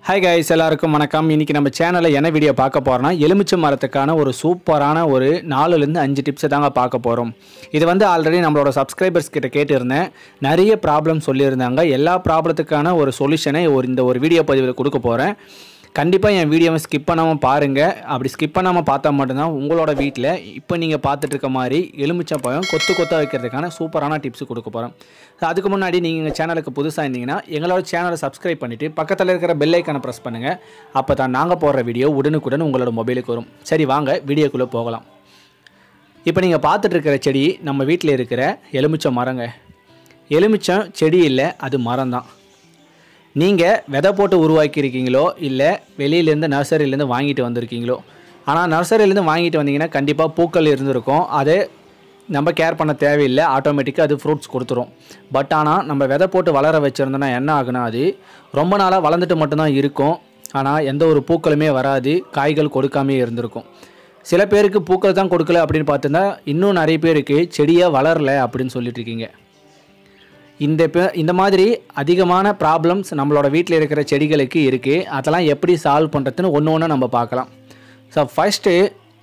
hi guys எல்லாருக்கும் வணக்கம் இன்னைக்கு நம்ம சேனலில் என்ன வீடியோ பார்க்க போகிறோம்னா எலுமிச்சை மரத்துக்கான ஒரு சூப்பரான ஒரு நாலுலேருந்து அஞ்சு டிப்ஸை தாங்க பார்க்க போகிறோம் இது வந்து ஆல்ரெடி நம்மளோட சப்ஸ்கிரைபர்ஸ் கிட்ட கேட்டிருந்தேன் நிறைய ப்ராப்ளம் சொல்லியிருந்தாங்க எல்லா ப்ராப்ளத்துக்கான ஒரு சொல்யூஷனை ஒரு இந்த ஒரு வீடியோ பதிவில் கொடுக்க போகிறேன் கண்டிப்பாக என் வீடியோவை ஸ்கிப் பண்ணாமல் பாருங்கள் அப்படி ஸ்கிப் பண்ணாமல் பார்த்தா மட்டும்தான் உங்களோட வீட்டில் இப்போ நீங்கள் பார்த்துட்டு இருக்க மாதிரி எலுமிச்சம்பழம் கொத்து கொத்தாக வைக்கிறதுக்கான சூப்பரான டிப்ஸ் கொடுக்க போகிறோம் அதுக்கு முன்னாடி நீங்கள் எங்கள் சேனலுக்கு புதுசாக இருந்தீங்கன்னா எங்களோட சேனலை சப்ஸ்கிரைப் பண்ணிவிட்டு பக்கத்தில் இருக்கிற பெல் ஐக்கானை ப்ரெஸ் பண்ணுங்கள் அப்போ தான் நாங்கள் போடுற வீடியோ உடனுக்குடன் உங்களோட மொபைலுக்கு வரும் சரி வாங்க வீடியோக்குள்ளே போகலாம் இப்போ நீங்கள் பார்த்துட்டு இருக்கிற செடி நம்ம வீட்டில் இருக்கிற எலுமிச்சம் மரங்க எலுமிச்சம் செடி இல்லை அது மரம் தான் நீங்கள் விதை போட்டு உருவாக்கியிருக்கீங்களோ இல்லை வெளியிலேருந்து நர்சரியிலேருந்து வாங்கிட்டு வந்திருக்கீங்களோ ஆனால் நர்சரியிலேருந்து வாங்கிட்டு வந்தீங்கன்னா கண்டிப்பாக பூக்கள் இருந்திருக்கும் அது நம்ம கேர் பண்ண தேவையில்லை ஆட்டோமேட்டிக்காக அது ஃப்ரூட்ஸ் கொடுத்துரும் பட் ஆனால் நம்ம விதை போட்டு வளர வச்சுருந்தோன்னா என்ன ஆகுனா அது ரொம்ப நாளாக வளர்ந்துட்டு மட்டும்தான் இருக்கும் ஆனால் எந்த ஒரு பூக்களுமே வராது காய்கள் கொடுக்காமே இருந்திருக்கும் சில பேருக்கு பூக்கள் தான் கொடுக்கல அப்படின்னு பார்த்துருந்தா இன்னும் நிறைய பேருக்கு செடியாக வளரல அப்படின்னு சொல்லிட்டு இருக்கீங்க இந்த பே- இந்த மாதிரி அதிகமான ப்ராப்ளம்ஸ் நம்மளோட வீட்டில் இருக்கிற செடிகளுக்கு இருக்குது அதெல்லாம் எப்படி சால்வ் பண்ணுறதுன்னு ஒன்று ஒன்று நம்ம பார்க்கலாம் ஸோ ஃபஸ்ட்டு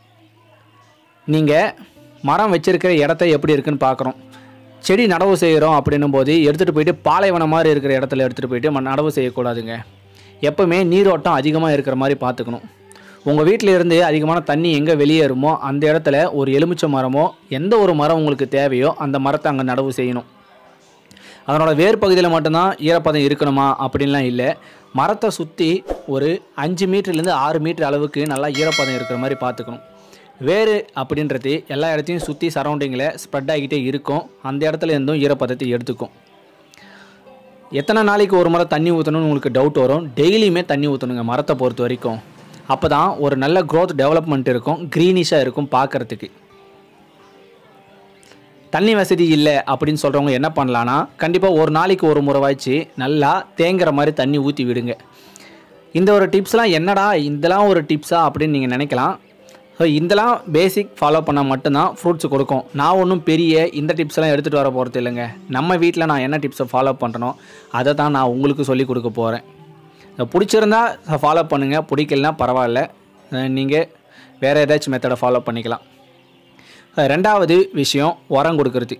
நீங்கள் மரம் வச்சிருக்கிற இடத்த எப்படி இருக்குன்னு பார்க்குறோம் செடி நடவு செய்கிறோம் அப்படின்னும் போது எடுத்துகிட்டு போயிட்டு பாலைவனம் மாதிரி இருக்கிற இடத்துல எடுத்துகிட்டு போயிட்டு ம- நடவு செய்யக்கூடாதுங்க எப்பவுமே நீரோட்டம் அதிகமாக இருக்கிற மாதிரி பார்த்துக்கணும் உங்கள் வீட்டில் இருந்து அதிகமான தண்ணி எங்கே வெளியேறுமோ அந்த இடத்துல ஒரு எலுமிச்சை மரமோ எந்த ஒரு மரம் உங்களுக்கு தேவையோ அந்த மரத்தை அங்கே நடவு செய்யணும் அதனோட வேர் பகுதியில் மட்டும்தான் ஈரப்பதம் இருக்கணுமா அப்படின்லாம் இல்லை மரத்தை சுற்றி ஒரு அஞ்சு மீட்டர்லேருந்து ஆறு மீட்டர் அளவுக்கு நல்லா ஈரப்பதம் இருக்கிற மாதிரி பார்த்துக்கணும் வேர் அப்படின்றது எல்லா இடத்தையும் சுற்றி சரௌண்டிங்கில் ஸ்ப்ரெட் ஆகிட்டே இருக்கும் அந்த இடத்துல இருந்தும் ஈரப்பதத்தை எடுத்துக்கும் எத்தனை நாளைக்கு ஒரு முறை தண்ணி ஊற்றணும்னு உங்களுக்கு டவுட் வரும் டெய்லியுமே தண்ணி ஊற்றணுங்க மரத்தை பொறுத்த வரைக்கும் அப்போ தான் ஒரு நல்ல growth டெவலப்மெண்ட் இருக்கும் க்ரீனிஷாக இருக்கும் பார்க்குறதுக்கு தண்ணி வசதி இல்லை அப்படின்னு சொல்கிறவங்க என்ன பண்ணலான்னா கண்டிப்பாக ஒரு நாளைக்கு ஒரு முறை வாய்ச்சி நல்லா தேங்குற மாதிரி தண்ணி ஊற்றி விடுங்க இந்த ஒரு டிப்ஸ்லாம் என்னடா இதெல்லாம் ஒரு டிப்ஸா அப்படின்னு நீங்கள் நினைக்கலாம் ஸோ இதெல்லாம் பேசிக் ஃபாலோ பண்ணால் மட்டும்தான் ஃப்ரூட்ஸ் கொடுக்கும் நான் ஒன்றும் பெரிய இந்த டிப்ஸ்லாம் எடுத்துகிட்டு வர போகிறது இல்லைங்க நம்ம வீட்டில் நான் என்ன டிப்ஸை ஃபாலோ பண்ணுறனோ அதை தான் நான் உங்களுக்கு சொல்லி கொடுக்க போகிறேன் பிடிச்சிருந்தா ஃபாலோ பண்ணுங்கள் பிடிக்கலனா பரவாயில்ல நீங்கள் வேறு ஏதாச்சும் மெத்தடை ஃபாலோ பண்ணிக்கலாம் ரெண்டாவது விஷயம் உரம் கொடுக்கறது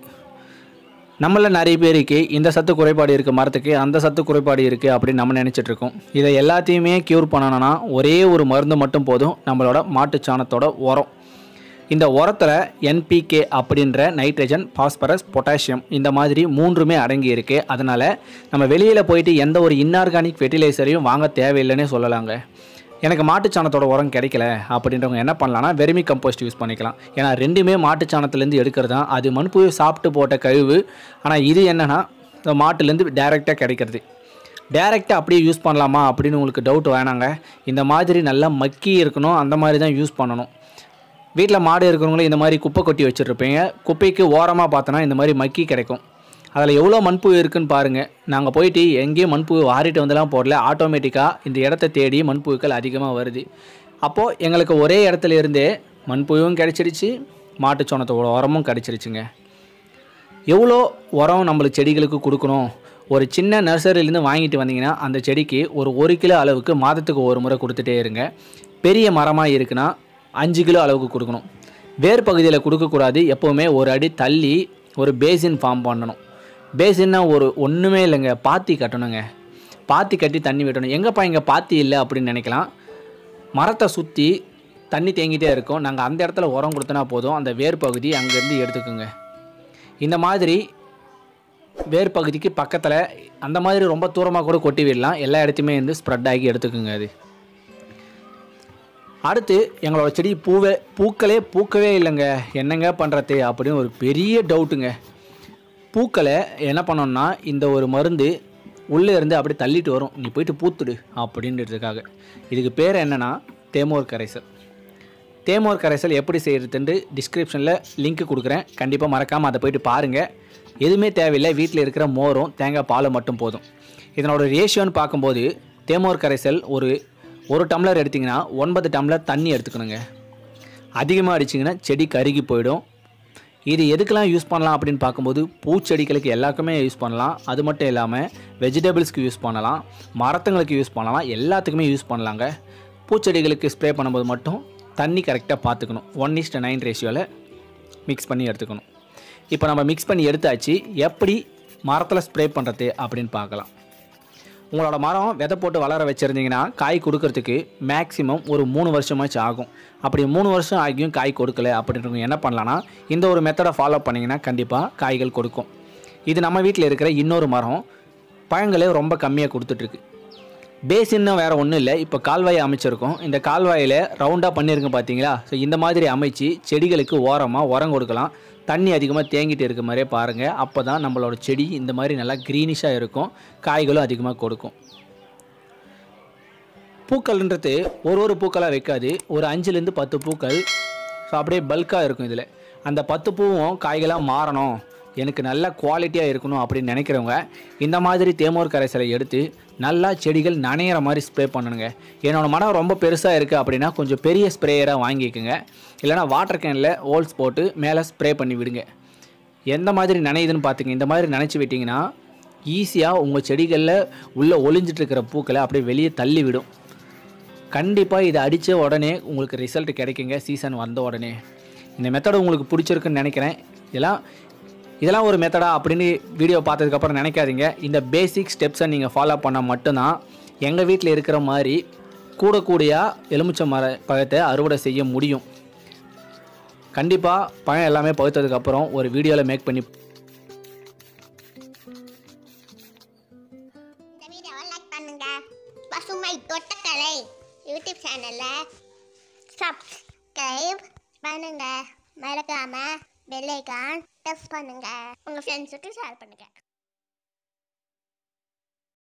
நம்மள நிறைய பேருக்கு இந்த சத்து குறைபாடு இருக்குது மரத்துக்கு அந்த சத்து குறைபாடு இருக்குது அப்படின்னு நம்ம நினைச்சிட்டு இருக்கோம் இதை எல்லாத்தையுமே க்யூர் பண்ணணும்னா ஒரே ஒரு மருந்து மட்டும் போதும் நம்மளோட மாட்டுச் சாணத்தோட உரம் இந்த உரத்தில் என்பிகே அப்படின்ற நைட்ரஜன் பாஸ்பரஸ் பொட்டாசியம் இந்த மாதிரி மூன்றுமே அடங்கி இருக்கு அதனால் நம்ம வெளியில் போயிட்டு எந்த ஒரு இன்ஆர்கானிக் ஃபெர்டிலைசரையும் வாங்க தேவையில்லைன்னே சொல்லலாங்க எனக்கு மாட்டுச்சாணத்தோட உரம் கிடைக்கல அப்படின்றவங்க என்ன பண்ணலாம்னா வெர்மி கம்போஸ்ட் யூஸ் பண்ணிக்கலாம் ஏன்னா ரெண்டுமே மாட்டுச்சாணத்துலேருந்து எடுக்கிறது தான் அது மண்புழு சாப்பிட்டு போட்ட கழிவு ஆனால் இது என்னன்னா இந்த மாட்டுலேருந்து டைரெக்டாக கிடைக்கிறது டைரெக்டாக அப்படியே யூஸ் பண்ணலாமா அப்படின்னு உங்களுக்கு டவுட் வேணாங்க இந்த மாதிரி நல்லா மக்கி இருக்கணும் அந்த மாதிரி தான் யூஸ் பண்ணணும் வீட்டில் மாடு இருக்கிறவங்களும் இந்த மாதிரி குப்பை கொட்டி வச்சுருப்பீங்க குப்பைக்கு ஓரமாக பார்த்தோன்னா இந்த மாதிரி மக்கி கிடைக்கும் அதில் எவ்வளோ மண்புழு இருக்குன்னு பாருங்கள் நாங்கள் போயிட்டு எங்கேயும் மண்புழு வாரிட்டு வந்தெல்லாம் போடல ஆட்டோமேட்டிக்காக இந்த இடத்த தேடி மண்புழுக்கள் அதிகமாக வருது அப்போது எங்களுக்கு ஒரே இடத்துல இருந்தே மண்புழுவும் கிடைச்சிருச்சு மாட்டுச்சோணத்தோட உரமும் கிடைச்சிருச்சுங்க எவ்வளோ உரம் நம்மளுக்கு செடிகளுக்கு கொடுக்கணும் ஒரு சின்ன நர்சரியிலேருந்து வாங்கிட்டு வந்தீங்கன்னா அந்த செடிக்கு ஒரு ஒரு கிலோ அளவுக்கு மாதத்துக்கு ஒரு முறை கொடுத்துட்டே இருங்க பெரிய மரமாக இருக்குன்னா அஞ்சு கிலோ அளவுக்கு கொடுக்கணும் வேர் பகுதியில் கொடுக்கக்கூடாது எப்போவுமே ஒரு அடி தள்ளி ஒரு பேசின் ஃபார்ம் பண்ணணும் பேசின்னா ஒரு ஒன்றுமே இல்லைங்க பாத்தி கட்டணுங்க பாத்தி கட்டி தண்ணி விட்டணும் எங்கப்பா இங்கே பாத்தி இல்லை அப்படின்னு நினைக்கலாம் மரத்தை சுற்றி தண்ணி தேங்கிட்டே இருக்கும் நாங்கள் அந்த இடத்துல உரம் கொடுத்தனா போதும் அந்த வேர் பகுதி அங்கேருந்து எடுத்துக்கோங்க இந்த மாதிரி வேர் பகுதிக்கு பக்கத்தில் அந்த மாதிரி ரொம்ப தூரமாக கூட கொட்டி விடலாம் எல்லா இடத்தையுமே வந்து ஸ்ப்ரெட் ஆகி எடுத்துக்கோங்க அது அடுத்து எங்களோட செடி பூவே பூக்களே பூக்கவே இல்லைங்க என்னங்க பண்ணுறது அப்படின்னு ஒரு பெரிய டவுட்டுங்க பூக்களை என்ன பண்ணோம்னா இந்த ஒரு மருந்து உள்ளே இருந்து அப்படியே தள்ளிட்டு வரும் நீ போயிட்டு பூத்துடு அப்படின்றதுக்காக இதுக்கு பேர் என்னன்னா தேமோர் கரைசல் தேமோர் கரைசல் எப்படி செய்கிறதுன்ட்டு டிஸ்கிரிப்ஷனில் லிங்க் கொடுக்குறேன் கண்டிப்பாக மறக்காமல் அதை போயிட்டு பாருங்கள் எதுவுமே தேவையில்லை வீட்டில் இருக்கிற மோரும் தேங்காய் பாலும் மட்டும் போதும் இதனோட ரேஷியோன்னு பார்க்கும்போது தேமோர் கரைசல் ஒரு ஒரு டம்ளர் எடுத்திங்கன்னா ஒன்பது டம்ளர் தண்ணி எடுத்துக்கணுங்க அதிகமாக அடிச்சிங்கன்னா செடி கருகி போயிடும் இது எதுக்கெல்லாம் யூஸ் பண்ணலாம் அப்படின்னு பார்க்கும்போது பூச்செடிகளுக்கு எல்லாருக்குமே யூஸ் பண்ணலாம் அது மட்டும் இல்லாமல் வெஜிடபிள்ஸ்க்கு யூஸ் பண்ணலாம் மரத்துங்களுக்கு யூஸ் பண்ணலாம் எல்லாத்துக்குமே யூஸ் பண்ணலாங்க பூச்செடிகளுக்கு ஸ்ப்ரே பண்ணும்போது மட்டும் தண்ணி கரெக்டாக பார்த்துக்கணும் ஒன் இஸ்ட் நைன் ரேஷியோவில் மிக்ஸ் பண்ணி எடுத்துக்கணும் இப்போ நம்ம மிக்ஸ் பண்ணி எடுத்தாச்சு எப்படி மரத்தில் ஸ்ப்ரே பண்ணுறது அப்படின்னு பார்க்கலாம் உங்களோட மரம் விதை போட்டு வளர வச்சுருந்தீங்கன்னா காய் கொடுக்கறதுக்கு மேக்ஸிமம் ஒரு மூணு வருஷமாச்சும் ஆகும் அப்படி மூணு வருஷம் ஆகியும் காய் கொடுக்கல அப்படின்றவங்க என்ன பண்ணலான்னா இந்த ஒரு மெத்தடை ஃபாலோ பண்ணிங்கன்னா கண்டிப்பாக காய்கள் கொடுக்கும் இது நம்ம வீட்டில் இருக்கிற இன்னொரு மரம் பழங்களே ரொம்ப கம்மியாக கொடுத்துட்ருக்கு பேசின்னு வேறு ஒன்றும் இல்லை இப்போ கால்வாயை அமைச்சிருக்கோம் இந்த கால்வாயில் ரவுண்டாக பண்ணியிருங்க பார்த்தீங்களா ஸோ இந்த மாதிரி அமைச்சு செடிகளுக்கு ஓரமாக உரம் கொடுக்கலாம் தண்ணி அதிகமாக தேங்கிட்டு இருக்க மாதிரியே பாருங்கள் அப்போ தான் நம்மளோட செடி இந்த மாதிரி நல்லா க்ரீனிஷாக இருக்கும் காய்களும் அதிகமாக கொடுக்கும் பூக்கள்ன்றது ஒரு ஒரு பூக்களாக வைக்காது ஒரு அஞ்சுலேருந்து பத்து பூக்கள் ஸோ அப்படியே பல்காக இருக்கும் இதில் அந்த பத்து பூவும் காய்களாக மாறணும் எனக்கு நல்ல குவாலிட்டியாக இருக்கணும் அப்படின்னு நினைக்கிறவங்க இந்த மாதிரி தேமோர் கரைசலை எடுத்து நல்லா செடிகள் நனையிற மாதிரி ஸ்ப்ரே பண்ணணுங்க என்னோடய மரம் ரொம்ப பெருசாக இருக்குது அப்படின்னா கொஞ்சம் பெரிய ஸ்ப்ரேயராக வாங்கிக்கோங்க இல்லைனா வாட்டர் கேனில் ஹோல்ஸ் போட்டு மேலே ஸ்ப்ரே பண்ணி விடுங்க எந்த மாதிரி நனையுதுன்னு பார்த்துங்க இந்த மாதிரி நினச்சி விட்டிங்கன்னா ஈஸியாக உங்கள் செடிகளில் உள்ளே ஒளிஞ்சிட்டு இருக்கிற பூக்களை அப்படியே வெளியே தள்ளி விடும் கண்டிப்பாக இதை அடித்த உடனே உங்களுக்கு ரிசல்ட் கிடைக்குங்க சீசன் வந்த உடனே இந்த மெத்தட் உங்களுக்கு பிடிச்சிருக்குன்னு நினைக்கிறேன் இதெல்லாம் இதெல்லாம் ஒரு மெத்தடா அப்படின்னு வீடியோ பார்த்ததுக்கப்புறம் நினைக்காதீங்க இந்த பேசிக் ஸ்டெப்ஸை நீங்கள் ஃபாலோ பண்ணால் மட்டும்தான் எங்கள் வீட்டில் இருக்கிற மாதிரி கூட கூடியாக எலுமிச்சை மர பழத்தை அறுவடை செய்ய முடியும் கண்டிப்பாக பழம் எல்லாமே பழுத்ததுக்கப்புறம் ஒரு வீடியோவில் மேக் பண்ணி இந்த வீடியோவை லைக் பண்ணுங்க பசுமை தோட்டக்கலை யூடியூப் சேனல்ல சப்ஸ்கிரைப் பண்ணுங்க மறக்காம பெல் ஐகான் டச் பண்ணுங்க உங்க ஃப்ரெண்ட்ஸுக்கு ஷேர் பண்ணுங்க